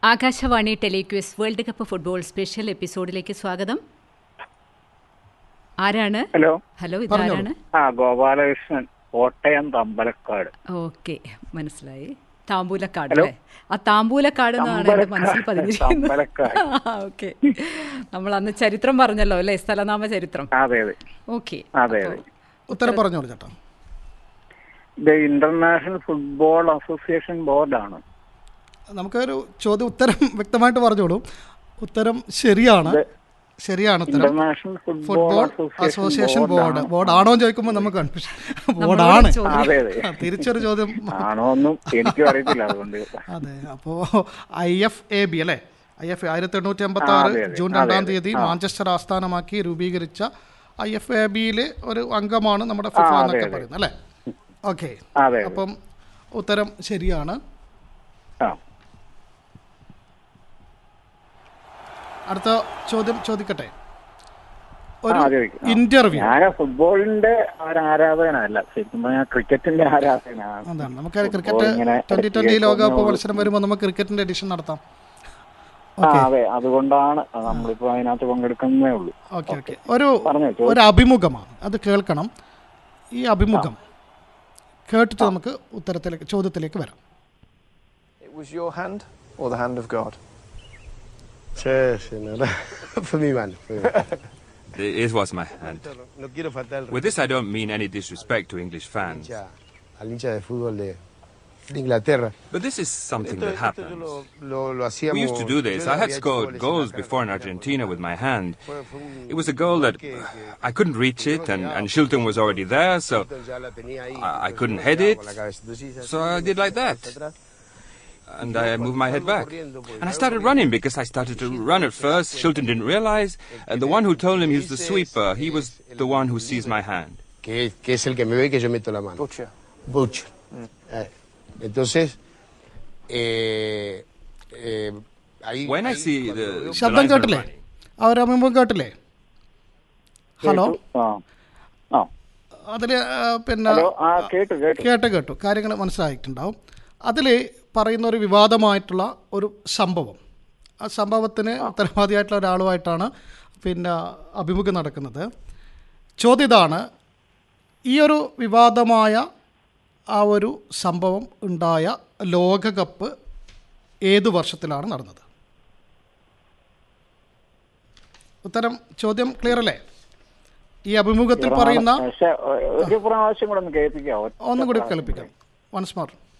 Akashvani telequiz world cup football special എപ്പിസോഡിലേക്ക് സ്വാഗതം ആരാണ് ഹലോ ഹലോ ഇതാരാണ് ആ ഗോപാലകൃഷ്ണൻ കോട്ടയം തമ്പലക്കാട് ഓക്കെ മനസ്സിലായി താമ്പൂലക്കാട് ഹലോ. അല്ലേ ആ താമ്പൂലക്കാട് എന്നാണ് എന്റെ മനസ്സിൽ പതിഞ്ഞിരിക്കുന്നത് തമ്പലക്കാട് ഓക്കെ നമ്മൾ അന്ന് ചരിത്രം പറഞ്ഞല്ലോ അല്ലേ സ്ഥലനാമ ചരിത്രം അതെ അതെ ഓക്കെ അതെ അതെ ഉത്തരം പറഞ്ഞോളൂ ചേട്ടാ ഇത് ഇന്റർനാഷണൽ ഫുട്ബോൾ അസോസിയേഷൻ ബോർഡാണ് നമുക്കൊരു ചോദ്യം ഉത്തരം വ്യക്തമായിട്ട് പറഞ്ഞോളൂ ഉത്തരം ശരിയാണ് ശരിയാണ് ഉത്തരം international football football association board board ആണോ എന്ന് ചോദിക്കുമ്പോൾ നമുക്ക് കൺഫ്യൂഷൻ ബോർഡാണ് അതെ അതെ ആ, തിരിച്ചൊരു ചോദ്യം ആണോ ഒന്നും എനിക്കും അറിയത്തില്ല അതുകൊണ്ട് അതെ അപ്പോ ഐ എഫ് എ ബി അല്ലേ ഐ എഫ് ആയിരത്തി എണ്ണൂറ്റി എൺപത്തി ആ, ആറ് അതെ, അതെ. ജൂൺ അതെ, രണ്ടാം അതെ. തീയതി ആ. മാഞ്ചസ്റ്റർ ആസ്ഥാനമാക്കി രൂപീകരിച്ച ഐ എഫ് എ ബിയിലെ ഒരു അംഗമാണ് നമ്മുടെ ഫിഫ ആ, അതെ, എന്നൊക്കെ അതെ. പറയുന്നത് അല്ലേ ഓക്കെ അതെ അതെ. അപ്പം ഉത്തരം ശരിയാണ് ആ അടുത്ത ചോദ്യം ചോദിക്കട്ടെ ആ, ഒരു അതെ, ചോദിക്ക്. ആ. ഇന്റർവ്യൂ ഞാൻ ഫുട്ബോളിന്റെ ഒരു ആരാധകനല്ല ശരിക്കും പറഞ്ഞാൽ ക്രിക്കറ്റിന്റെ ആരാധകനാണ് അതാണ് നമുക്ക് ഫുട്ബോൾ ക്രിക്കറ്റ് ഇങ്ങനെ ട്വന്റി ട്വന്റി ഇടയ്ക്ക് ലോകകപ്പ് ഒന്ന് മത്സരം വരുമ്പോൾ നമുക്ക് ക്രിക്കറ്റിന്റെ എഡിഷൻ നടത്താം ആ അതെ അതുകൊണ്ടാണ് നമ്മളിപ്പോ അതിനകത്ത് പങ്കെടുക്കുന്നേ ഉള്ളൂ ഓക്കെ ഓക്കെ ഒരു പറഞ്ഞോ, ചോദിച്ചോ. ഒരു അഭിമുഖമാണ് അത് കേൾക്കണം ഈ അഭിമുഖം കേട്ടിട്ട് നമുക്ക് ഉത്തരത്തിലേക്ക് ചോദ്യത്തിലേക്ക് വരാം It was your hand or the hand of God? Sí, sí, no, no. Fue mi mano. Fue mi mano. It it was my hand. No quiero faltar el With this, I don't mean any disrespect to English fans, hincha, al hincha de fútbol de, de Inglaterra. but this is something Esto, that esto happens. yo lo, lo, lo hacíamos. We used to do yo this. le I had había hecho scored goles en la goals carrera before in con Argentina with my hand. Fue, fue un It was a goal that que- que- I couldn't reach it, and, and Shilton was already there, so Entonces ya la tenía ahí, I- I entonces couldn't yo head pegaba it, con la cabeza. Entonces hice so así, I did like that. hacia atrás. and I moved my head back. And I started running because I started to run at first. Shilton didn't realize, and the one who told him he was the sweeper, he was the one who sees my hand. Que, que es el que me ve y que yo meto la mano. Butcher. Butcher. Eh, Entonces, eh, eh, ahí. When I ahí see cuando the, veo- the ശബ്ദം linesman കേട്ടില്ലേ running, ആ ഒരു അഭിമുഖം കേട്ടില്ലേ hello ആ ആ അതിൽ പിന്നെ ഹലോ ആ കേട്ടു കേട്ടു കേട്ട് കേട്ടു കാര്യങ്ങൾ മനസ്സിലായിട്ടുണ്ടാവും അതിൽ പറയുന്ന ഒരു വിവാദമായിട്ടുള്ള ഒരു സംഭവം ആ സംഭവത്തിന് ഉത്തരവാദിയായിട്ടുള്ള ഒരാളുമായിട്ടാണ് പിന്നെ അഭിമുഖം നടക്കുന്നത് ചോദ്യം ഇതാണ് ഈ ഒരു വിവാദമായ ആ ഒരു സംഭവം ഉണ്ടായ ലോകകപ്പ് ഏത് വർഷത്തിലാണ് നടന്നത് ഉത്തരം ചോദ്യം ക്ലിയർ അല്ലേ ഈ അഭിമുഖത്തിൽ പറയുന്ന പക്ഷെ ഒരു പ്രാവശ്യം കൂടെ ഒന്ന് കേൾപ്പിക്കാവോ ഒന്നും കൂടി കേൾപ്പിക്കാം വൺസ് മോർ